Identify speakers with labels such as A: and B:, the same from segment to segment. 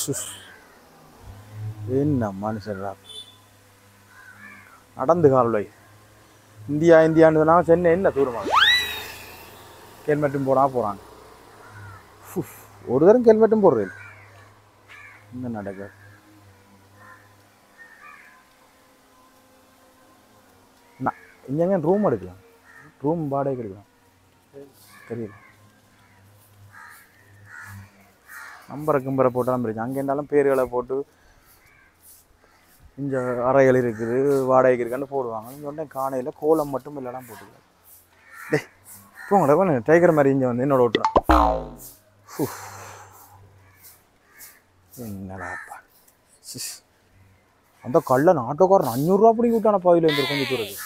A: சுஷ். என்ன மனுஷன்டா நடந்து காலை இந்தியா இந்தியான்னு சொன்னா சென்னை என்ன தூரமாக ஹெல்மெட்டும் போனா போகிறாங்க ஒரு தரம் ஹெல்மெட்டும் போடுறது என்ன நடக்க நான் இங்கே ரூம் எடுக்கலாம் ரூம் வாடகைக்கு எடுக்கலாம் தெரியல நம்பரை கிம்பரை போட்டாலும் பிரச்சனை அங்கே இருந்தாலும் பேர்களை போட்டு இங்கே அறைகள் இருக்குது வாடகைக்கு இருக்குன்னு போடுவாங்க இங்கே உடனே காணையில் கோலம் மட்டும் இல்லைனா போட்டுக்கலாம் டேய் போங்கடா பண்ணு டைகர் மாதிரி இங்கே வந்து என்னோட ஓட்டுறான் என்னடாப்பா சிஸ். அந்த கள்ளன் ஆட்டோக்காரன் அஞ்சூறுரூவா பிடிங்கி விட்டான பாதியில் இருந்து கொஞ்சம் தூரத்து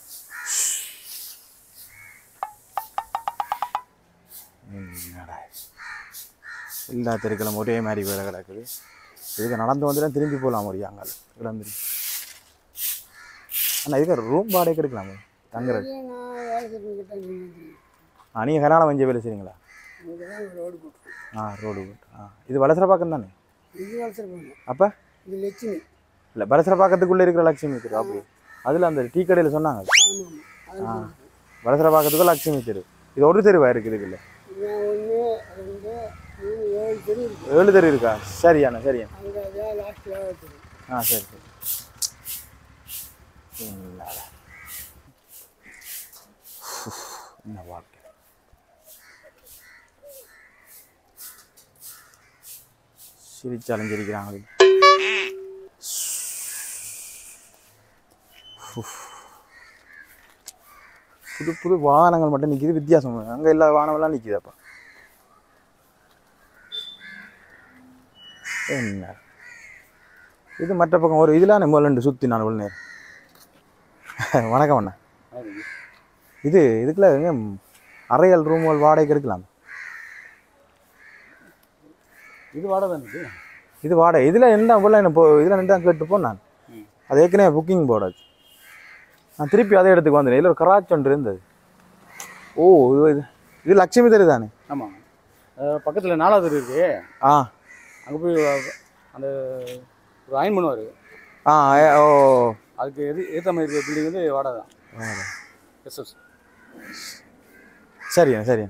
A: என்னடா எல்லா தெருக்களும் ஒரே மாதிரி வேலை கிடக்குது இதுக்கு நடந்து வந்துட்டு திரும்பி போகலாம் ஒரு அங்கே கிளம்பி அண்ணா இதுக்கு ரூம் வாடகைக்கு எடுக்கலாமே தங்குறது
B: நான் வேலை செஞ்சுக்கிட்டேன்
A: ஆ நீங்கள் கனால வஞ்ச வேலை செய்றீங்களா
B: இங்கே தான் ரோடு போட்டு
A: ஆ ரோடு போட்டு ஆ இது வலசர பக்கம் தானே
B: இது வேலை செய்வாங்க
A: அப்போ
B: இது லட்சுமி
A: இல்லை பலசர பக்கத்துக்குள்ளே இருக்கிற லட்சுமி தெரு அப்படி அதில் அந்த டீ கடையில் சொன்னாங்க
B: ஆமாம்
A: ஆ வலசர பக்கத்துக்கு லட்சுமி தெரு இது ஒரு தெருவா இருக்குது இதுக்குள்ள
B: ஒன்று ரெண்டு மூணு ஏழு தெரு இருக்கு
A: ஏழு தெரு இருக்கா சரியாண்ணா சரியாண்ணா
B: அங்கே அதான் லாஸ்ட் வேலை தெரு
A: ஆ சரி சரி என்னடா. உஃப், என்ன வாழ்க்கை சிரிச்சாலும் சிரிக்கிறாங்க உஃப். புது புது வாகனங்கள் மட்டும் நிற்கிது வித்தியாசம் அங்கே எல்லா வாகனமெல்லாம் நிற்கிதாப்பா என்ன இது மற்ற பக்கம் ஒரு இதில் முதல்ல சுற்றி நான் இவ்வளோ நேரம் வணக்கம் அண்ணா இது இதுக்குள்ள எங்க அறையல் ரூம்கள் வாடகைக்கு எடுக்கலாம்
C: இது வாடகை தானே இது
A: இது வாடகை இதில் என்ன இவ்வளோ என்ன போ இதில் நின்று தான் கேட்டு போனான் அது ஏற்கனவே புக்கிங் போடாது நான் திருப்பி அதே இடத்துக்கு வந்தேன் இதில் ஒரு கராச்சி ஒன்று இருந்தது ஓ இது இது இது லட்சுமி தெரு தானே
C: ஆமாம் பக்கத்தில் நாலாவது தெரு இருக்கு
A: ஆ
C: அங்கே போய் வ- அந்த ஒரு அயன் பண்ணுவார்
A: ஆ ஏ- ஓ
C: அதுக்கு எது ஏற்ற மாதிரி இருக்கிற பில்டிங் வந்து வாடகை தான்
A: வாடகை.
C: எஸ் எஸ்
A: சரிண்ணா சரிண்ணா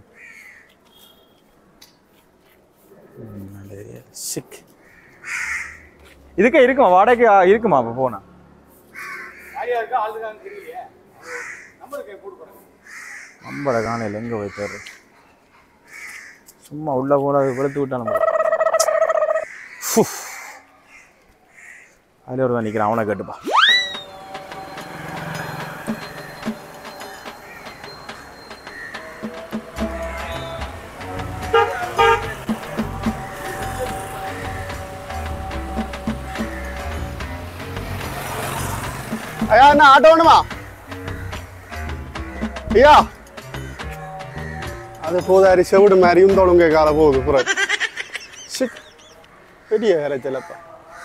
A: சிக் இதுக்கே இருக்குமா வாடகைக்கு ஆ, இருக்குமா அப்போ போனா
C: யாரையா இருக்கா ஆள் இருக்கான்னு தெரியலையே நம்பருக்கு போட்டு போகிறேன்
A: நம்பரை காணையில் எங்கே போய் தேர்றது சும்மா உள்ள போல வெளுத்து விட்டாலும் அதில் ஒரு தான் நிற்கிறான் அவனை கேட்டுப்பா
D: ஐயா என்ன ஆட்டோ வேணுமா ஐயா அது போதாரி செவிடு மாதிரியும் தொடங்க கால போகுது புற பெரிய வேற சிலப்பா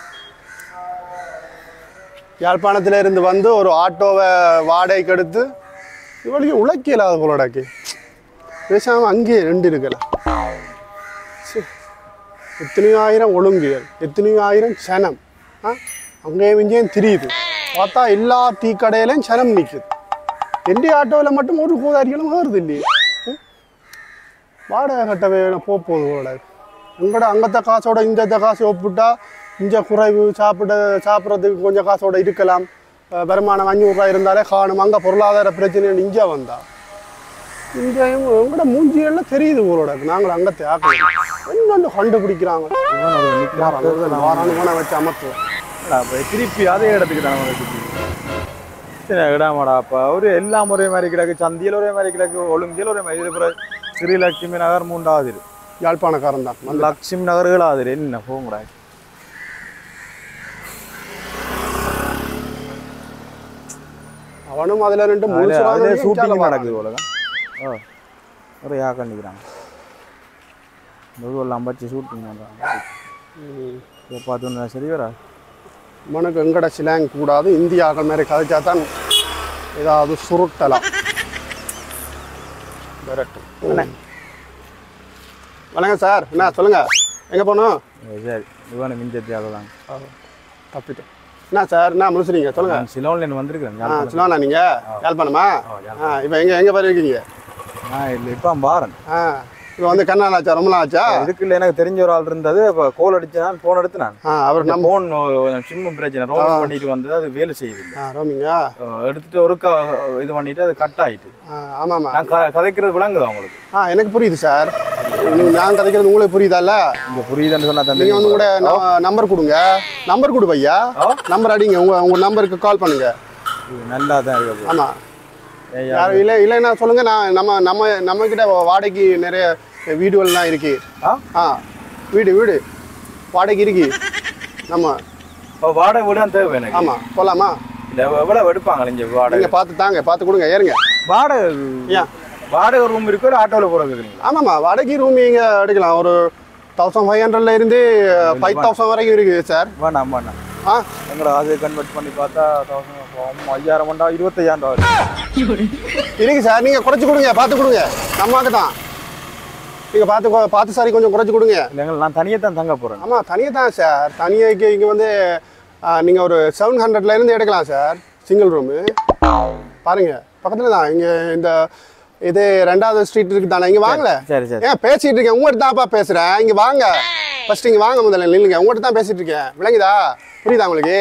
D: யாழ்ப்பாணத்துல இருந்து வந்து ஒரு ஆட்டோவை வாடகைக்கு எடுத்து இவளுக்கு உழைக்கலாத போலடாக்கி பேசாம அங்கேயே ரெண்டு இருக்கல ச்சே. எத்தனையோ ஆயிரம் ஒழுங்குகள் எத்தனையோ ஆயிரம் சனம் ஆ அங்கேயும் இங்கேயும் தெரியுது பார்த்தா எல்லா டீ கடையிலையும் சனம் நிற்குது எந்த ஆட்டோவில் மட்டும் ஒரு கோதாரிகளும் வருது இல்லையே ம்? வாடகை கட்ட வேணும் போக போகுது உங்களோட உங்களோட அங்கத்த காசோட இந்த காசை ஒப்பிட்டா இங்கே குறைவு சாப்பிட சாப்பிட்றதுக்கு கொஞ்சம் காசோட இருக்கலாம் அஹ் வருமானம் அஞ்சூறுரூவா இருந்தாலே காணும் அங்கே பொருளாதார பிரச்சனை இங்கே வந்தா இங்கேயும் உங்களோட மூஞ்சியெல்லாம் தெரியுது உங்களோட நாங்கள் அங்கத்தை ஆக்கலாம் இன்னொன்று கண்டுபிடிக்கிறாங்க வாரான்னு போனால் வச்சு அமர்த்துவோம்
A: அப்போ திருப்பி அதே இடத்துக்கு தான் நம்ம திருப்பி சரி இடாமடாப்பா ஒரு எல்லாம் ஒரே மாதிரி கிடக்கு சந்தியில் ஒரே மாதிரி கிடக்கு ஒழுங்கில் ஒரே மாதிரி இருக்கிற ஸ்ரீலட்சுமி நகர் மூன்றாவது இரு.
D: யாழ்ப்பாணக்காரன் தான் வந்து
A: லட்சுமி நகர்களாவது இரு. என்ன போங்கடா
D: அவனும் அதுல ரெண்டு
A: அதில்
D: முழுசுறாங்க
A: அதிலே ஷூட்டிங் நடக்குது போல தான் ஓ ஒரு யாக்கா நிற்கிறாங்க எல்லாம் பச்சு ஷூட்டிங் பண்ணுறாங்க இதை பார்த்து சரி வரா
D: மனுக்கு எங்கட சிலாங் கூடாது இந்தியாக்கள் மாதிரி கதைச்சா தான் ஏதாவது சுருட்டலாம் விரட்டும் வணக்கம் சார் என்ன சொல்லுங்க எங்க போகணும்
A: சரி இவனை மிஞ்சத்தி அவ்வளோதான்
D: தப்பிட்டேன் என்ன சார் என்ன முடிச்சுறீங்க சொல்லுங்க
A: நான் சிலோன்ல வந்திருக்கிறேன்
D: ஆ சொல்லுவாண்ணா நீங்க யாழ்ப்பாணமா ஆ இப்போ எங்க எங்க பாரு இருக்கீங்க
A: நான் இல்லை இப்போ பாரன்
D: ஆ இப்போ வந்து கண்ணால் ஆச்சா ரொம்ப நாள் ஆச்சா
A: இதுக்கு இல்லை எனக்கு தெரிஞ்ச ஒரு ஆள் இருந்தது இப்போ கோல் அடிச்சு நான் ஃபோன் எடுத்து நான்
D: ஆ அவர் நம்ம
A: ஃபோன் சிம்மு பிரச்சனை ரோல் பண்ணிட்டு வந்தது அது வேலை செய்யுது
D: ஆ ரோமிங்கா
A: அஹ் எடுத்துட்டு ஒரு க இது பண்ணிட்டு அது கட் ஆயிட்டு
D: ஆ ஆமாம்மா
A: நான் க- கதைக்கிறது விளங்குதா உங்களுக்கு
D: ஆ எனக்கு புரியுது சார் நீங்க நான் கதைக்கிறது உங்களுக்கு புரியுதால்ல
A: இங்க புரியுதுன்னு சொன்னா
D: நீங்க வந்து கூட
A: தந்தை
D: நம்பர் கொடுங்க நம்பர் கொடு பையா நம்பர் அடிங்க உங்க உங்க நம்பருக்கு கால் பண்ணுங்க
A: நல்லா தான் இருக்கு
D: ஆமா
A: ஏய்யா,
D: யாரும் இல்லை இல்லைன்னா சொல்லுங்க நான் நம்ம நம்ம நம்ம கிட்ட வாடகைக்கு நிறைய வீடுகள்லாம் இருக்கு
A: ஆ?
D: ஆ வீடு வீடு வாடகைக்கு இருக்கு நம்ம
A: இப்போ வாடகை வீடு தான் தேவை எனக்கு
D: ஆமா போலாமா
A: இல்லை எவ்வளவு எடுப்பாங்க இங்க வாடகை
D: நீங்க பார்த்து தாங்க பார்த்து கொடுங்க ஏறுங்க
A: வாடகை
D: ஏன்
A: வாடகை ரூம் இருக்கு ஒரு ஆட்டோவில் போகிறது இருக்குங்களா
D: ஆமாம்மா வாடகை ரூம் இங்க எடுக்கலாம் ஒரு தௌசண்ட் ஃபைவ் ஹண்ட்ரட்ல இருந்து ஃபைவ் தௌசண்ட் வரைக்கும் இருக்குது சார்
A: வேண்டாம் வேண்டாம்
D: ஆ
A: எங்களை அது கன்வெர்ட் பண்ணி பார்த்தா தௌசண்ட் ஐயாயிரம் மண்டா இருபத்தையாயிரம் ரூபா வரும்.
D: இருக்கு சார் நீங்க குறைச்சு கொடுங்க பார்த்து கொடுங்க நம்மாக்கு தான் நீங்க பார்த்து கொ- பார்த்து சாரி கொஞ்சம் குறைச்சு கொடுங்க
A: இல்லைங்க நான் தனியாக தான் தங்க போகிறேன்
D: ஆமா தனியாக தான் சார் தனியாக்கு இங்க வந்து ஆ, நீங்க ஒரு செவன் ஹண்ட்ரட்ல இருந்து எடுக்கலாம் சார் சிங்கிள் ரூமு பாருங்க பக்கத்துல தான் இங்க இந்த இது ரெண்டாவது ஸ்ட்ரீட் இருக்கு தானே இங்க வாங்கல
A: சரி சரி
D: ஏன் பேசிட்டு இருக்கேன் உங்கள்கிட்ட தான்ப்பா பேசுறேன் இங்க வாங்க ஃபர்ஸ்ட் இங்க வாங்க முதல்ல நில்லுங்க உங்கள்கிட்ட தான் பேசிட்டு இருக்கேன் விளங்குதா புரியுதா உங்களுக்கு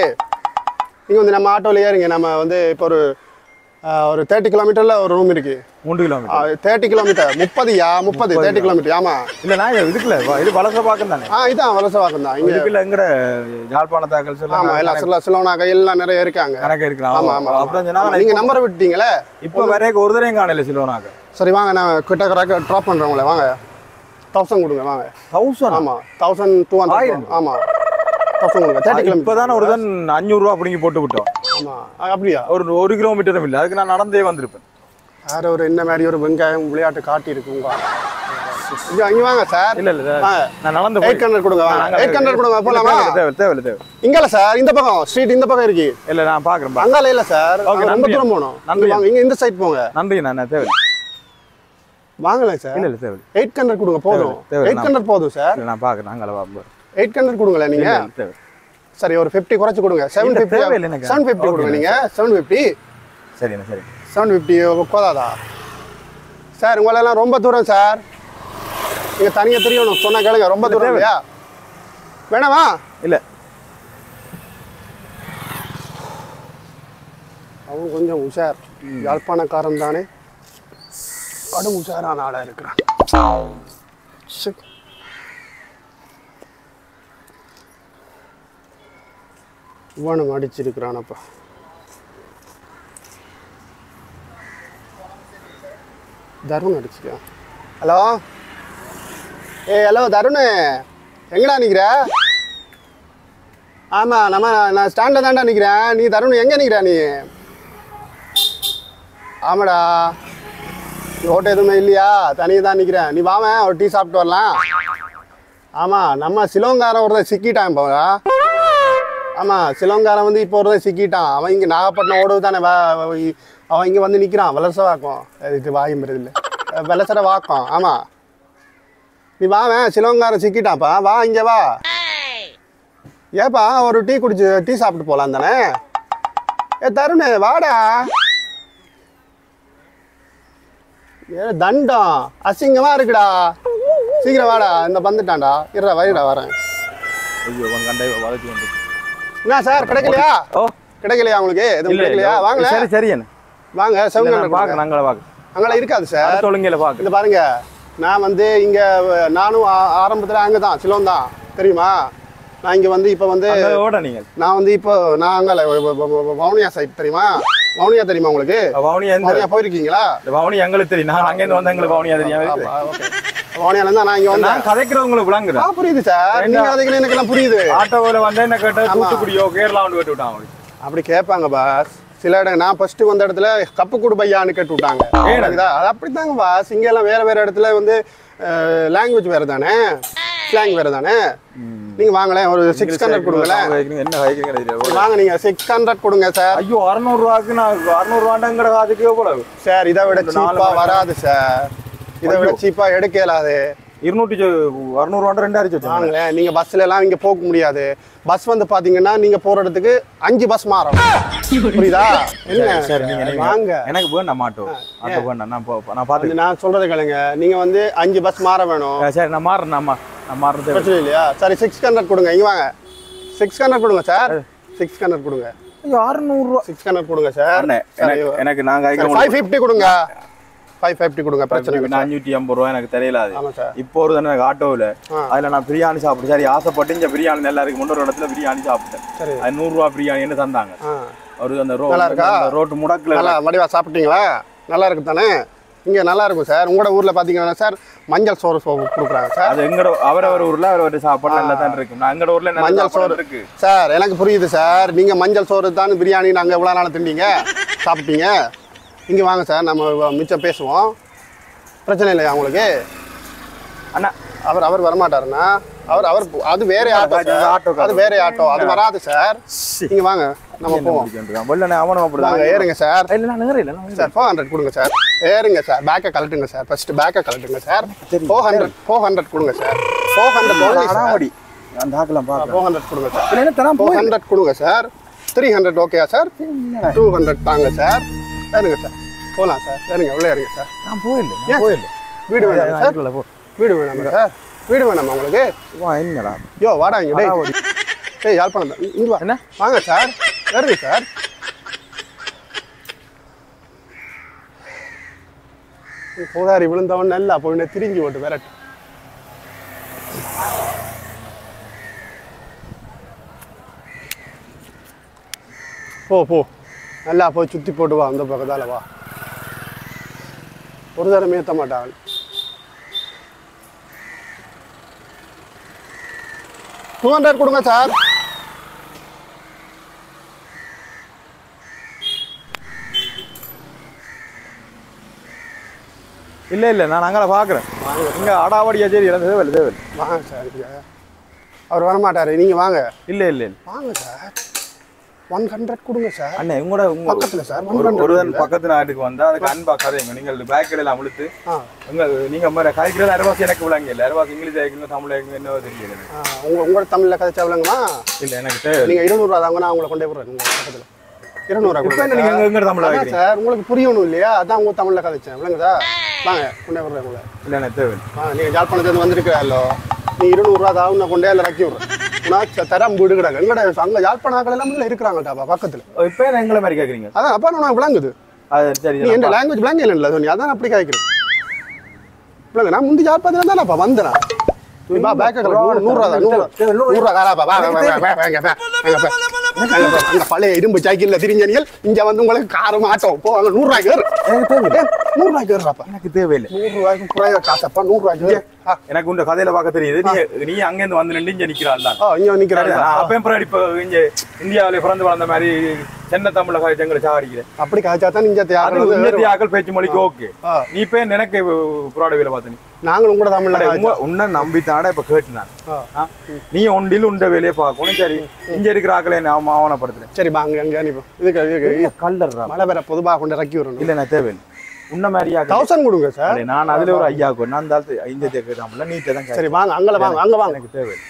D: நீங்க வந்து நம்ம ஆட்டோல ஏறுங்க நம்ம வந்து இப்போ ஒரு ஆ, ஒரு தேர்ட்டி கிலோமீட்டர்ல ஒரு ரூம் இருக்கு
A: மூன்று கிலோமீட்டர்
D: தேர்ட்டி கிலோமீட்டர் முப்பதுயா முப்பது தேர்ட்டி கிலோமீட்டர் ஆமா
A: இல்லை நான் இதுக்குல இது வலச பார்க்க தானே
D: ஆ இதான் வலசவாக்கம் தான் இங்க
A: இதுக்குள்ள எங்கட யாழ்ப்பாணத்தாக்கள்
D: ஆமா
A: சொல்ல
D: எல்லாம் சில சிலவனா கையெல்லாம் நிறைய இருக்காங்க
A: கணக்கு இருக்கலாம்
D: ஆமா ஆமா
A: அப்புறம்
D: ஆமா.
A: சொன்னாங்க
D: நீங்க நம்பரை விட்டீங்களே
A: இப்போ வரைக்கும் ஒரு தரையும் காணல சிலோனாக்க
D: சரி வாங்க நான் கிட்ட கிராக்க ட்ராப் பண்றேன் உங்களை வாங்க தௌசண்ட் கொடுங்க வாங்க
A: தௌசண்ட்
D: ஆமா தௌசண்ட் டூ
A: ஆயிரம்.
D: ஹண்ட்ரட் ஆமா தௌசண்ட் கொடுங்க தேர்ட்டி கிலோமீட்டர்
A: இப்போதானே ஒரு தான் அஞ்சூறுரூவா பிடிங்கி போட்டு விட்டோம்
D: ஆமா ஆ, அப்படியா
A: ஒரு ஒரு கிலோமீட்டரும் இல்லை அதுக்கு நான் நடந்தே வந்திருப்பேன்
D: வேற ஒரு என்ன மாதிரி ஒரு வெங்காயம் விளையாட்டு காட்டி இருக்கு உங்க இங்க இங்க வாங்க சார்
A: இல்ல இல்ல
D: ஆ.
A: நான் நடந்து
D: எயிட் ஹண்ட்ரட் கொடுங்க வாங்க எயிட் ஹண்ட்ரட் கொடுங்க போலாமா
A: தேவை தேவை தேவை
D: இங்கல சார் இந்த பக்கம் ஸ்ட்ரீட் இந்த பக்கம் இருக்கு
A: இல்ல நான் பாக்குறேன் பா-
D: அங்கால இல்ல சார்
A: Okay,
D: ரொம்ப
A: நன்றி.
D: தூரம் போகணும்
A: நன்றி.
D: இங்க வாங்க இங்க இந்த சைட் போங்க
A: நன்றி நான் தேவை
D: வாங்கல சார்
A: இல்ல இல்ல தேவை
D: எயிட் ஹண்ட்ரட் கொடுங்க போதும்
A: தேவை,
D: எயிட் ஹண்ட்ரட் போதும் சார்
A: இல்ல நான் பாக்குறேன் அங்கே வா
D: எயிட் ஹண்ட்ரட் கொடுங்களேன் நீங்க
A: தேவை
D: சரி ஒரு ஃபிஃப்டி குறைச்சு கொடுங்க செவன்
A: இல்ல,
D: ஃபிஃப்டி
A: தேவையில்லை எனக்கு.
D: செவன் ஃபிஃப்டி
A: Okay,
D: கொடுங்க நீங்க செவன் ஃபிஃப்டி
A: சரிண்ணா சரி
D: செவன் ஃபிஃப்டி போதாதா சார் உங்களெல்லாம் ரொம்ப தூரம் சார் நீங்க தனியாக தெரியணும் சொன்னா கேளுங்க ரொம்ப தூரம் இல்லையா வேணாமா
A: இல்ல
D: அவன் கொஞ்சம் உஷார் யாழ்ப்பாணக்காரன் தானே கடும் உஷாரான ஆளா இருக்கிறான் ஷி. இவனும் அடிச்சிருக்கிறானப்பா தருண் அடிச்சிருக்கான் ஹலோ ஏய் ஹலோ தருண் எங்கடா நிக்கிற ஆமா நம்ம நான் ஸ்டாண்டில் தான்டா நிக்கிறேன் நீ தருண் எங்க நிக்கிற நீ ஆமாடா ஓட்ட எதுவுமே இல்லையா தனியாக தான் நிற்கிறேன் நீ வாம ஒரு டீ சாப்பிட்டு வரலாம் ஆமாம் நம்ம சிலோங்காரன் ஒருத்தன் சிக்கிட்டான் இப்போ ஆமாம் சிலோங்காரன் வந்து இப்போ ஒருத்தன் சிக்கிட்டான் அவன் இங்கே நாகப்பட்டினம் ஓடுவது தானே அவன் இங்கே வந்து நிற்கிறான் வலச வாக்கம் இது வாயும் இல்லை வலசர வாக்கம் ஆமாம் நீ வாவன் சிலோங்காரன் சிக்கிட்டான்ப்பா வா இங்கே வா ஏப்பா ஒரு டீ குடிச்சு டீ சாப்பிட்டு போகலாம் தானே ஏ தருண் வாடா ஏ தண்டம் அசிங்கமா இருக்குடா சீக்கிரம் வாடா இந்த வந்துட்டான்டா இருடா வரிடா வரேன்
A: ஐயோ உன் கண்டை வளர்ச்சி வந்து
D: என்ன சார் கிடைக்கலையா
A: ஓ
D: கிடைக்கலையா உங்களுக்கு எதுவும்
A: இல்ல
D: கிடைக்கலையா வாங்கல
A: சரி சரி என்ன
D: வாங்க செவன்
A: நான் பாக்குறேன் அங்கே பாக்குறேன்
D: அங்கெல்லாம் இருக்காது சார்
A: அடுத்த ஒழுங்கையில பாக்குறேன்
D: இந்த பாருங்க நான் வந்து இங்க நானும் ஆ- ஆரம்பத்துல அங்கே தான் சிலோன் தான் தெரியுமா நான் இங்க வந்து இப்போ வந்து
A: அந்த ஓட நீங்கள்
D: நான் வந்து இப்போ நான் அங்கே வவுனியா சைட் தெரியுமா வவுனியா தெரியுமா உங்களுக்கு
A: வவுனியா எந்த
D: வவுனியா போயிருக்கீங்களா
A: இந்த வவுனி எங்களுக்கு தெரியும் நான் அங்கேருந்து வந்தா எங்களுக்கு வவுனியா தெரியும்
D: வவுனியால இருந்தா நான் இங்க வந்தேன்
A: நான் கதைக்கிறவங்களுக்கு
D: ஆ
A: விளங்குறேன்
D: புரியுது சார் நீங்க அதுக்கு எனக்கு எல்லாம் புரியுது
A: ஆட்டோவில் வந்து என்ன கேட்ட தூத்துக்குடியோ கேரளா வந்து கேட்டு விட்டான் அவங்களுக்கு
D: அப்படி கேட்பாங்க பாஸ் சில இடம் நான் ஃபர்ஸ்ட் வந்த இடத்துல கப்பு குடு பையான்னு கேட்டு விட்டாங்க புரியுதா? அது அப்படித்தாங்க பாஸ் இங்க எல்லாம் வேற வேற இடத்துல வந்து லாங்குவேஜ் வேற தானே ஸ்லாங் வேற தானே நீங்க வாங்களேன் ஒரு சிக்ஸ் ஹண்ட்ரட் கொடுங்களேன்
A: அவங்க கேக்குறீங்க, என்ன வைக்கிறீங்க தெரியல.
D: வாங்க நீங்க சிக்ஸ் ஹண்ட்ரட் கொடுங்க சார்
A: ஐயோ அறுநூறு ரூபாய்க்கு நான் அறுநூறு ரூபாண்டங்கிற அதுக்கு எவ்வளவு
D: சார் இதை விட
A: ரெண்டு நாலு
D: சீப்பா
A: மணி
D: வராது சார் இதை விட சீப்பா எடுக்க இயலாது
A: இருநூற்றி அறுநூறுவாண்ட ரெண்டாயிரத்தி வச்சாங்க
D: வாங்களேன் நீங்க பஸ்ல எல்லாம் இங்க போக முடியாது பஸ் வந்து பாத்தீங்கன்னா நீங்க போற இடத்துக்கு அஞ்சு பஸ் மாறும் புரியுதா என்ன
A: சரி நீங்க நீங்க-
D: வாங்க
A: எனக்கு வேண்டாம் ஆட்டோ ஆட்டோ வேண்டாம் நான் போ- நான் பாத்து
D: வந்து நான் சொல்றது கேளுங்க நீங்க வந்து அஞ்சு பஸ் மாற வேணும்
A: சரி நான் மாறுறேன் நான் மா- நான் மாறுறது
D: பிரச்சனை இல்லையா சரி சிக்ஸ் ஹண்ட்ரட் கொடுங்க இங்க வாங்க சிக்ஸ் ஹண்ட்ரட் கொடுங்க சார் சிக்ஸ் ஹண்ட்ரட் கொடுங்க
A: ஐயோ அறுநூறுவா
D: சிக்ஸ் ஹண்ட்ரட் கொடுங்க சார்
A: அண்ணே, எனக்கு எனக்கு நாங்க
D: ஃபைவ் ஃபிஃப்டி கொடுங்க ஃபைவ் ஃபிஃப்டி கொடுங்க பிரச்சனை இல்லை
A: நான் அஞ்சூற்றி ஐம்பது ரூபா எனக்கு தெரியல அது
D: ஆமா சார்
A: இப்போ ஒரு தானே எனக்கு ஆட்டோவில்
D: ஆ.
A: அதில் நான் பிரியாணி சாப்பிட்டு சரி ஆசைப்பட்டு இந்த பிரியாணி நல்லா இருக்கு முன்னொரு இடத்துல பிரியாணி சாப்பிட்டேன்
D: சரி
A: அது நூறுரூவா பிரியாணின்னு தந்தாங்க
D: ஆ
A: ஒரு அந்த ரோ
D: நல்லா இருக்கா?
A: அந்த ரோட்டு முடக்கில்
D: நல்லா வடிவா சாப்பிட்டீங்களா நல்லா இருக்கு தானே இங்க நல்லா இருக்கும் சார் உங்களோட ஊர்ல பாத்தீங்கன்னா சார் மஞ்சள் சோறு சோறு கொடுக்குறாங்க சார்
A: அது எங்கட அவரவர் ஊர்ல அவரவர் சாப்பாடு நல்லா தான் இருக்கும் நான் எங்கட ஊர்ல நல்ல
D: மஞ்சள்
A: சாப்பாடு
D: சோறு.
A: இருக்கு
D: சார் எனக்கு புரியுது சார் நீங்க மஞ்சள் சோறு தான் பிரியாணி நாங்க இவ்வளவு நாள் திண்டீங்க சாப்பிட்டீங்க இங்க வாங்க சார் நம்ம மிச்சம் பேசுவோம் பிரச்சனை இல்லையா உங்களுக்கு
A: அண்ணா
D: அவர் அவர் வரமாட்டாருண்ணா அவர் அவர் அது வேற ஆட்டோ
A: அது
D: சார்.
A: ஆட்டோ
D: அது வேற ஆட்டோ அது வராது சார் நீங்க வாங்க நம்ம போவோம்
A: வெள்ளனே அவனும்
D: வாங்க
A: அப்படிதான்
D: ஏறுங்க சார்
A: இல்ல நான் நேரம் இல்லை நான்
D: சார் ஃபோர் ஹண்ட்ரட் கொடுங்க சார் ஏறுங்க சார் பேக்கை கழட்டுங்க சார் ஃபர்ஸ்ட் பேக்கை கழட்டுங்க sir four hundred four hundred கொடுங்க சார் ஃபோர் ஹண்ட்ரட்
A: அடாவடி அந்த ஆக்கலாம் பார்க்கலாம்
D: ஃபோர் ஹண்ட்ரட் கொடுங்க சார்
A: இல்ல என்ன தரம்
D: ஃபோர் ஹண்ட்ரட் கொடுங்க சார் த்ரீ ஹண்ட்ரட் ஓகேயா சார் டூ ஹண்ட்ரட் தாங்க சார் ஏறுங்க சார் போகலாம் சார் ஏறுங்க உள்ளே ஏறுங்க சார்
A: நான் போயில்லை
D: ஏன்?
A: நான் போயில்லை
D: வீடு வேணாமா சார்
A: அதுக்குள்ள போ
D: வீடு வேணாமா சார் வீடு வேணாமா உங்களுக்கு
A: வா என்னடா
D: யோ வாடா இங்க டேய்
A: அடாவடி.
D: ஏய் யாழ்ப்பாணம் தான். இங்க வா
A: என்ன?
D: வாங்க சார் ஏறுங்க சார் போதாரி விழுந்தவன் நல்லா போய் திரிஞ்சு ஓட்டு விரட்டு போ போ நல்லா போய் சுத்தி போட்டு வா அந்த பக்கத்தால வா ஒரு தடவை ஏற்ற மாட்டான் டூ ஹண்ட்ரட் கொடுங்க சார்
A: இல்ல இல்ல நான் அங்கே பாக்குறேன் இங்க அடாவடியா சரி எனக்கு தேவையில்லை தேவையில்லை
D: வாங்க சார் இங்க அவர் வரமாட்டாரு நீங்க வாங்க
A: இல்ல இல்ல இல்ல
D: வாங்க சார் ஒன் ஹண்ட்ரட் கொடுங்க சார்
A: அண்ணே உங்களோட உங்க
D: பக்கத்துல சார் ஒன்
A: ஒரு
D: ஹண்ட்ரட்
A: ஒருவன் பக்கத்து நாட்டுக்கு வந்தா அதுக்கு அன்பா கதைங்க நீங்கள் பேக்கில் எல்லாம் அழுத்து
D: ஆ
A: உங்க நீங்க மாதிரி கதைக்கிறது அரைவாசி எனக்கு விளங்க இல்லை அரைவாசி இங்கிலீஷ் ஆகிக்கணும் தமிழ் ஆகிக்கணும் என்னவோ தெரியல எனக்கு.
D: ஆ, உங்க உங்களோட தமிழ்ல கதைச்சா விளங்குமா
A: இல்ல எனக்கு தேவை
D: நீங்க இருநூறுவா தாங்க நான் உங்களை கொண்டே விடுறேன் உங்க பக்கத்துல இருநூறுவா
A: இப்ப என்ன
D: கொடுங்க
A: நீங்க எங்க எங்க தமிழ்
D: அதான்
A: ஆகிக்கிறீங்க
D: சார் உங்களுக்கு புரியணும் இல்லையா அதான் உங்க தமிழ்ல கதைச்சேன் விளங்குதா வாங்க கொண்டே விடுறேன் உங்களை
A: இல்ல எனக்கு தேவை
D: ஆ நீங்க ஜாழ்ப்பாணத்துலேருந்து வந்திருக்கிறல்லோ நீ இருநூறுவா தான் நான் கொண்டே அதில் இறக்கி விடுறேன் நான் தரம் வீடு கிடக்கு எங்கட அங்க யாழ்ப்பாணாக்கள் எல்லாம் முதல்ல இருக்கிறாங்கட்டாப்பா பக்கத்துல
A: இப்ப என்ன எங்களை மாதிரி கேக்குறீங்க
D: அதான் அப்பா நான் விளங்குது
A: அது சரி
D: நீ எந்த லாங்குவேஜ் விளங்க இல்லை சொன்னி அதான் அப்படி கேட்கிறேன் விளங்க நான் முந்தி யாழ்ப்பாணத்துல தானப்பா வந்தேன் நீ பா பேக்க நூறு நூறுரூவா தான் நூறு நூறுரூவா காராப்பா வா வா, வா, வா, வா, வாங்க, வா, வாங்க, வா. வாங்க, வா. அந்த பழைய இரும்பு சைக்கிள்ல திரிஞ்சனியல் இங்க வந்து உங்களுக்கு காரும் ஆட்டோம் போவாங்க நூறுரூவாய்க்கு ஏறு
A: எனக்கு தேவையில்லை
D: நூறுரூவாய்க்கு ஏறுறாப்பா
A: எனக்கு தேவையில்லை
D: நூறுரூவாய்க்கு குறைய காசப்பா நூறுரூவாய்க்கு ஏறு. ஆ
A: எனக்கு உங்க கதையில பார்க்க தெரியுது நீ நீ அங்க இருந்து வந்து நின்று இங்க நிக்கிறாள்
D: ஆ இங்க நிக்கிறாரு
A: நான் அப்பயும் பிறகு இப்ப இங்க இந்தியாவில பிறந்து வளர்ந்த மாதிரி சென்னை தமிழ எங்களை சாவடிக்கிறேன்
D: அப்படி காய்ச்சா தான் இங்க
A: அது
D: தியாகம்
A: உன்னதி ஆக்கள் பேச்சு மொழிக்கு ஓகே
D: ஆ.
A: நீ இப்ப எனக்கு புறாடவில பார்த்த நீ
D: நாங்களும் உங்களோட தமிழ்ல
A: அடே,
D: காய்ச்சா.
A: உங்க- உன்னை நம்பித்தானே இப்ப கேட்டு நான்
D: ஆ.
A: ஆ? நீ ஒண்டில் உண்ட வேலையை பார்க்கணும் சரி இங்க இருக்கிற ஆக்களை நான் ஆவணப்படுத்துறேன்
D: சரி பாங்க அங்க அனுப்பி இதுக்கு இதுக்கு
A: கல்லர்றா
D: மழை வேற பொதுவாக கொண்டு இறக்கி விடணும்
A: இல்ல நான் தேவையில்லை உன்ன மாதிரி ஆக்கள்
D: தௌசண்ட் கொடுங்க சார்
A: அடே, நான் அதுல ஒரு ஐயா கொண்டு நான் அந்த இந்த கேட்கறாமல நீ தான் கேட்க
D: சரி வாங்க அங்கல வாங்க அங்க வாங்க
A: எனக்கு தேவையில்லை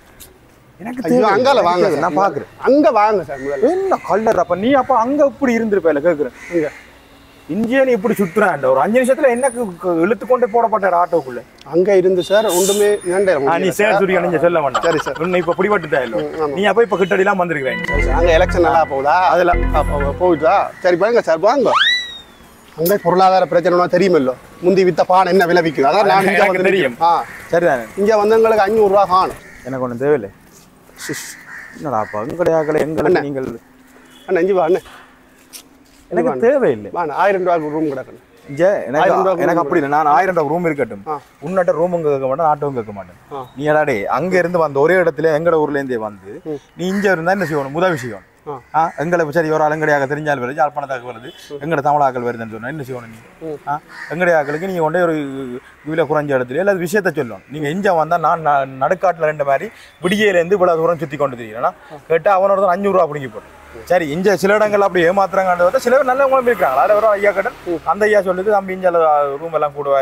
A: எனக்கு
D: ஐயோ
A: தேவையில்லை.
D: அங்கால வாங்க
A: எனக்கு
D: சார்.
A: நான் பாக்குறேன்
D: அங்க வாங்க சார் முதல்ல
A: என்ன கல்லர் அப்ப நீ அப்ப அங்க இப்படி இருந்திருப்ப கேக்குறேன்
D: இங்க
A: இந்தியா நீ இப்படி சுத்துறான் ஒரு அஞ்சு நிமிஷத்துல என்ன இழுத்து கொண்டு போடப்பட்ட ஆட்டோக்குள்ள
D: அங்க இருந்து சார் ஒன்றுமே இரண்டாயிரம்
A: ஆ, நீ சேர் சூரிய நீங்க சொல்ல வேண்டாம்
D: சரி சார்
A: உன்னை இப்ப பிடிபட்டுட்டா இல்ல
D: ம், ஆமா.
A: நீ அப்ப இப்ப கிட்டடி எல்லாம் வந்திருக்கிறேன்
D: சரி சார் அங்க எலெக்ஷன் நல்லா போகுதா
A: அதுல
D: அப்ப போகுதா சரி பாருங்க சார் வாங்க அங்க பொருளாதார பிரச்சனைனா தெரியுமல்லோ முந்தி வித்த பானை என்ன விலை விற்குது அதான் நான் இங்க
A: எனக்கு
D: வந்து
A: தெரியும்.
D: ஆ
A: சரிதானே
D: இங்க வந்தவங்களுக்கு அஞ்சூறு ரூபா காணும்
A: எனக்கு ஒண்ணும் தேவையில்லை ஷிஷ். என்னடா அப்பா உங்களுடைய ஆக்களை எங்களை
D: அண்ணே.
A: நீங்கள்
D: அண்ணா இஞ்சி வா அண்ணே
A: எனக்கு தேவையில்லை
D: வா அண்ணா, ஆயிரம் ரூபாய்க்கு ரூம் கிடக்கணும்
A: இங்க எனக்கு
D: ஆயிரம் ரூபாய்க்கு
A: எனக்கு
D: room
A: அப்படி இல்லை நான் ஆயிரம் ரூபாய் ரூம் இருக்கட்டும்
D: ஆ.
A: உன்னட்ட ரூமும் கேட்க மாட்டேன் ஆட்டோவும் கேட்க மாட்டேன்
D: ஆ.
A: நீ எடாடே அங்க இருந்து வந்த ஒரே இடத்துல எங்கட ஊர்ல இருந்தே வந்து நீ இங்க இருந்தா என்ன செய்யணும் முதல் விஷயம்
D: ஆ.
A: ஆ எங்களை சரி ஒரு அலங்கடியாக தெரிஞ்சால் வருது யாழ்ப்பாணத்தாக்கு வருது எங்கட தமிழாக்கள் வருதுன்னு சொன்னா என்ன செய்யணும் நீ ஆ எங்கடைய ஆக்களுக்கு நீங்க கொண்டே ஒரு இவ்வளோ குறைஞ்ச இடத்துல இல்லை விஷயத்த சொல்லணும் நீங்க இங்க வந்தா நான் ந- நடுக்காட்டுல ரெண்டு மாதிரி விடியையில இருந்து இவ்வளவு தூரம் சுத்தி கொண்டு தெரியும் கேட்டா அவனோட தான் அஞ்சூறு ரூபா பிடிங்கி போட்டு சரி இங்க சில இடங்கள் அப்படி ஏமாத்துறாங்கன்றத விட சில பேர் நல்லவங்களும் இருக்கிறாங்க அதில் ஒரு ஐயா கடன் அந்த ஐயா சொல்லுது தம்பி இஞ்சால ரூம் எல்லாம் கூடவா இருக்கும்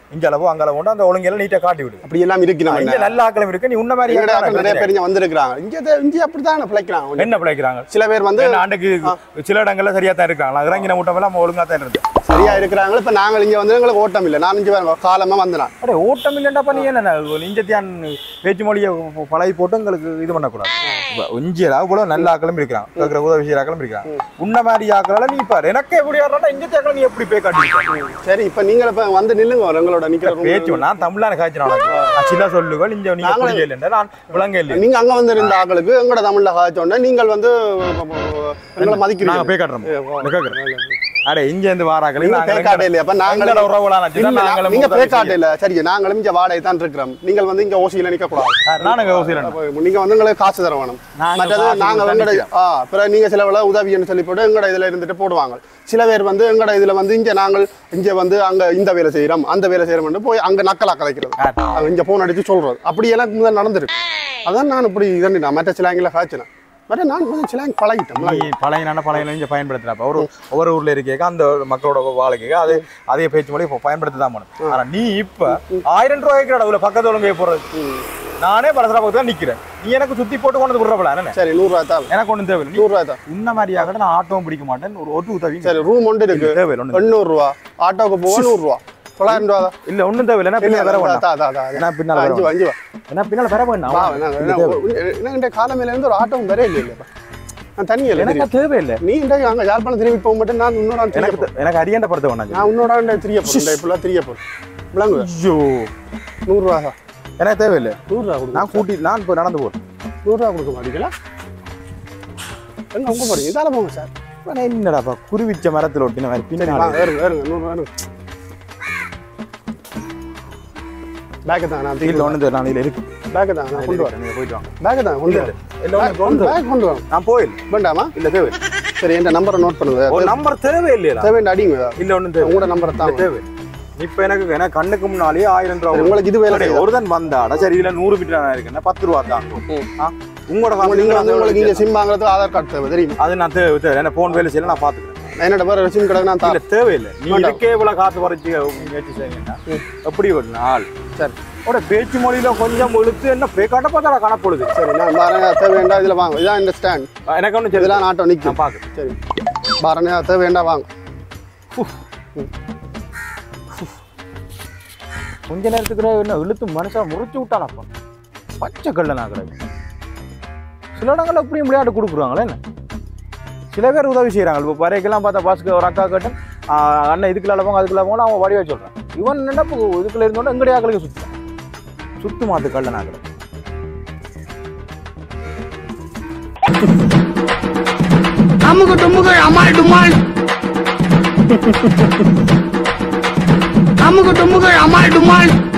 A: இங்க அளவோ அங்க அளவோண்டு அந்த ஒழுங்கெல்லாம் நீட்டா காட்டி விடு
D: அப்படி எல்லாம் இருக்கு நம்ம
A: இங்க நல்ல ஆக்களும் இருக்கு நீ உன்ன மாதிரி
D: எங்கட ஆட்கள் நிறைய
A: ஆட்கள்
D: பேர் இங்க வந்திருக்கிறாங்க இங்க தே- இங்க அப்படித்தானே பிழைக்கிறாங்க
A: என்ன பிழைக்கிறாங்க
D: சில பேர் வந்து
A: ஏன்னா ஆண்டுக்கு சில இடங்கள்ல சரியா தான் இருக்காங்களா இறங்கின மூட்டம் எல்லாம் ஒழுங்கா தான் இருந்து
D: சரியா இருக்கிறாங்க இப்ப நாங்கள் இங்க வந்து எங்களுக்கு ஓட்டம் இல்லை நான் இங்க பாருங்க, காலமா வந்தேன்
A: அடே ஓட்டம் இல்லைண்டா பண்ணி என்ன இஞ்சத்தியான் பேச்சு மொழியை பழகி போட்டு உங்களுக்கு இது பண்ணக்கூடாது இஞ்சியலா இவ்வளவு நல்ல ஆக்களும் இருக்கிறாங்க கேட்கிற உதவி செய்யற ஆக்களும் இருக்காங்க உன்ன மாதிரி ஆக்களால நீ பாரு எனக்கு எப்படி ஆடுறா இஞ்சத்தி ஆக்களை நீ எப்படி போய் காட்டி
D: சரி இப்ப நீங்க இப்ப வந்து நில்லுங்க எங்களோட நிக்கிற room ல.
A: பேச்சு நான் தமிழ்ல காய்ச்சினாலும் சில சொல்லுகள் இங்க நீங்க
D: நாங்களே-
A: புரிய இல்லைண்டா நான் விளங்க இல்லை
D: நீங்க அங்க வந்து இருந்த ஆட்களுக்கு எங்கட தமிழ்ல காய்ச்சோன்னா நீங்கள் வந்து எங்களை
A: நாங்க
D: மதிக்கிறீங்க
A: போய் காட்டுறோம் நான் கேட்கறேன் அடே இங்க இருந்து வாராக்கள்
D: நீங்க பேக்காட்டே இல்லையா அப்ப நாங்களே
A: நாங்கள உறவுகளான
D: இல்ல,
A: நாங்களும்
D: நீங்க
A: உதவி
D: பேக்காட்டே இல்ல சரி நாங்களும் இங்க வாடகை தான் இருக்கிறோம் நீங்கள் வந்து இங்க ஓசியில நிக்க கூடாது
A: செய்ய- நானுங்க யோசிக்கிறேன்
D: அப்ப நீங்க வந்து எங்களுக்கு காசு தர வேணும்
A: நாங்க
D: மற்றது
A: காசு
D: நாங்க
A: கொடுத்தா
D: எங்கட
A: நிக்கிறோம்.
D: ஆ பிறகு நீங்க சில வேலை உதவின்னு சொல்லி போட்டு எங்கட இதுல இருந்துட்டு போடுவாங்க சில பேர் வந்து எங்கட இதுல வந்து இங்க நாங்கள் இங்க வந்து அங்க இந்த வேலை செய்யறோம் அந்த வேலை செய்யறோம்னு போய் அங்க நக்கலா கதைக்கிறது அங்க இங்க போன் அடிச்சு சொல்றது அப்படி எனக்கு முதல்ல நடந்திருக்கு அதான் நான் இப்படி இதண்டி நான் மற்ற சிலாங்கில காய்ச்சினேன் மற்ற நான் கொஞ்சம் சிலாங் பழகிட்டேன்
A: நீ பழையனான பழைய இங்க பயன்படுத்துறப்ப ஒரு ஒவ்வொரு ஊர்ல இருக்க அந்த மக்களோட வாழ்க்கைக்கு அது அதே பேச்சு மொழி இப்போ பயன்படுத்த தான் பண்ணும் ஆனா நீ இப்ப ஆயிரம் ரூபாய் இருக்கிற அளவுல பக்கத்து ஒழுங்கு போறது நானே பரசரா பக்கத்துல தான் நிக்கிறேன் நீ எனக்கு சுத்தி போட்டு கொண்டு விடுறப்பல என்ன
D: சரி நூறுரூவா தான்
A: எனக்கு ஒண்ணும் தேவையில்லை நீ
D: நூறுரூவா தான்
A: உன்ன மாதிரியாக நான் ஆட்டோவும் பிடிக்க மாட்டேன் ஒரு ஒரு உதவி
D: சரி ரூம் ஒன்று இருக்கு
A: தேவையில்லை ஒண்ணும்
D: எண்ணூறு ரூபா ஆட்டோக்கு போக நூறுரூவா தொள்ளாயிரம் ரூபா தான்
A: இல்ல ஒண்ணும் தேவையில்லை என்ன பின்னால வர வேண்டாம்
D: தா, தா, தா, தா.
A: என்ன பின்னால வர
D: அஞ்சு வா, அஞ்சு வா
A: என்ன பின்னால வர வேண்டாம்
D: வா, வேணாம், வேணாம். என்ன இந்த காலமையில இருந்து ஒரு ஆட்டோவும் வரே இல்லை இல்லையா நான் தனியா இல்லை
A: எனக்கு தேவையில்லை
D: நீ இந்த அங்க யாழ்ப்பாணம் திரும்பி போக மாட்டேன் நான் உன்னோட திரிய
A: எனக்கு
D: போறேன்
A: தே- எனக்கு அரியண்ட படுத்த வேண்டாம்
D: நான் உன்னோட திரிய போறேன் இந்த இப்பெல்லாம் திரிய போறேன் விளங்கு
A: ஐயோ
D: நூறுரூவா தான்
A: எனக்கு தேவையில்லை
D: நூறுரூவா கொடுங்க
A: நான் கூட்டி நான் இப்போ நடந்து போறேன்
D: நூறுரூவா கொடுக்க மாட்டீங்களா எங்க உங்க போறீங்க இதால போங்க சார்
A: ஆனா என்னடாப்பா குருவிச்ச மரத்துல ஒட்டின மாதிரி
D: சரி
A: பின்னால
D: வாங்க ஏறுங்க ஏறுங்க நூறுரூவா ஏறுங்க பேக்கு தான் நான்
A: இல்ல
D: தீர்ந்து
A: ஒண்ணு நான் இதுல இருக்கு
D: பேக்கு தான் நான் கொண்டு வரேன்
A: நீங்க போயிட்டு வாங்க
D: பேக்கு தான் கொண்டு வரேன்
A: இல்ல ஒண்ணு கொண்டு வா.
D: பேக் கொண்டு வரேன்
A: நான் போயில்
D: வேண்டாமா
A: இல்ல தேவை
D: சரி என் நம்பரை நோட் பண்ணுங்க
A: ஒரு நம்பர் தேவை இல்லையா
D: தேவையான அடிங்க
A: இல்ல ஒண்ணும் தேவை
D: உங்களோட நம்பரை
A: இல்ல
D: தான்
A: தேவை இப்ப எனக்கு எனக்கு கண்ணுக்கு முன்னாலேயே ஆயிரம்
D: சரி,
A: ரூபா
D: உங்களுக்கு இது வேலை செய்யுதா?
A: ஒருதன் வந்தாடா சரி இதுல நூறு மீட்டர் நான் இருக்கேன் பத்து ரூபா தான் ஆ, உங்களோட
D: உங்க- நீங்க வந்து உங்களுக்கு இங்க
A: காசு
D: சிம் வாங்குறதுக்கு ஆதார் கார்டு தேவை தெரியுமா
A: அது நான் தேவை தேவை என்ன போன் வேலை செய்யல நான் பாத்துக்கிறேன்
D: என்னோட பேர் சிம் கடை நான்
A: இல்ல
D: தரேன்
A: தேவையில்லை நீ
D: வேண்டாம்.
A: இதுக்கே இவ்வளவு காசு பறிச்சு முயற்சி செய்யுங்கன்னா எப்படி ஒரு நாள்
D: சரி
A: உட பேச்சு மொழியில கொஞ்சம் இழுத்து என்ன பேக்காட்ட பார்த்தா கணப்பொழுது
D: சரி நான் பாருங்க தேவைண்டா இதுல வாங்க இதான் இந்த ஸ்டாண்ட்
A: எனக்கு ஒன்றும் சரி
D: இதெல்லாம் ஆட்டோ நிக்கும்
A: நான் பாக்குறேன்
D: சரி பாருங்க தேவைண்டா வாங்க
A: கொஞ்ச நேரத்துக்கு என்ன இழுத்து மனுஷன் முறிச்சு விட்டானப்பா பச்சை கல்ல நான் கிடையாது சில இடங்கள்ல அப்படியும் விளையாட்டு கொடுக்குறாங்களே என்ன சில பேர் உதவி செய்கிறாங்க இப்போ வரைக்கெல்லாம் பார்த்தா பாஸ்க்கு ஒரு அக்கா கேட்டேன் அண்ணன் இதுக்குள்ள போங்க அதுக்குள்ள போங்க அவன் வடிவா சொல்கிறான் இவன் என்ன இப்போ இதுக்குள்ள இருந்தோட எங்கடைய ஆக்களுக்கு சுற்றுறான் சுத்து மாத்து கல்ல நான் கிடையாது
B: அமுக்கு டுமுக்கு அமால் டுமால் அமுக்கு டுமுக்கு அமால் டுமால்